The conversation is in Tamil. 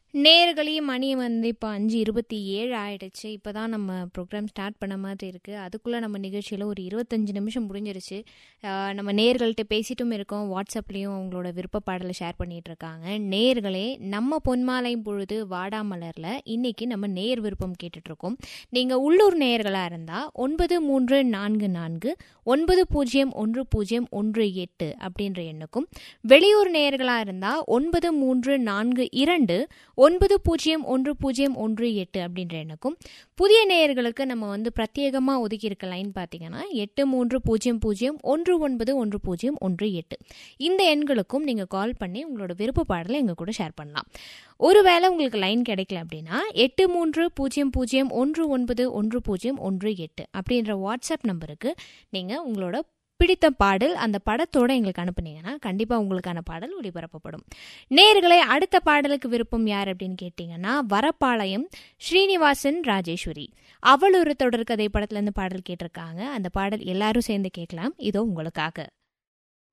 நேயர்களே மணி வந்து இப்போ அஞ்சு இருபத்தி ஏழு ஆயிடுச்சு இப்போ தான் நம்ம ப்ரோக்ராம் ஸ்டார்ட் பண்ண மாதிரி இருக்குது அதுக்குள்ளே நம்ம நிகழ்ச்சியில் ஒரு இருபத்தஞ்சு நிமிஷம் முடிஞ்சிருச்சு ஆஹ் நம்ம நேர்கள்ட்ட பேசிட்டும் இருக்கோம் வாட்ஸ்அப்லேயும் அவங்களோட விருப்ப பாடலை ஷேர் பண்ணிட்டு இருக்காங்க நேர்களே நம்ம பொன்மாலை பொழுது வாடாமலரில் இன்னைக்கு நம்ம நேர் விருப்பம் கேட்டுட்ருக்கோம் நீங்கள் உள்ளூர் நேயர்களாக இருந்தால் ஒன்பது மூன்று நான்கு நான்கு ஒன்பது பூஜ்ஜியம் ஒன்று பூஜ்ஜியம் ஒன்று எட்டு அப்படின்ற எண்ணுக்கும் வெளியூர் நேயர்களாக இருந்தால் ஒன்பது மூன்று நான்கு இரண்டு ஒன்பது பூஜ்ஜியம் ஒன்று பூஜ்ஜியம் ஒன்று எட்டு அப்படின்ற எண்ணுக்கும் புதிய நேயர்களுக்கு நம்ம வந்து பிரத்யேகமாக ஒதுக்கியிருக்க லைன் பார்த்தீங்கன்னா எட்டு மூன்று பூஜ்ஜியம் பூஜ்ஜியம் ஒன்று ஒன்பது ஒன்று பூஜ்ஜியம் ஒன்று எட்டு இந்த எண்களுக்கும் நீங்கள் கால் பண்ணி உங்களோட விருப்ப பாடலை எங்கள் கூட ஷேர் பண்ணலாம் ஒருவேளை உங்களுக்கு லைன் கிடைக்கல அப்படின்னா எட்டு மூன்று பூஜ்ஜியம் பூஜ்ஜியம் ஒன்று ஒன்பது ஒன்று பூஜ்ஜியம் ஒன்று எட்டு அப்படின்ற வாட்ஸ்அப் நம்பருக்கு நீங்கள் உங்களோட பிடித்த பாடல் அந்த படத்தோட எங்களுக்கு அனுப்புனீங்கன்னா கண்டிப்பாக உங்களுக்கான பாடல் ஒளிபரப்பப்படும் நேர்களை அடுத்த பாடலுக்கு விருப்பம் யார் அப்படின்னு கேட்டிங்கன்னா வரப்பாளையம் ஸ்ரீனிவாசன் ராஜேஸ்வரி அவள் ஒரு தொடர்கதை படத்துலேருந்து பாடல் கேட்டிருக்காங்க அந்த பாடல் எல்லாரும் சேர்ந்து கேட்கலாம் இதோ உங்களுக்காக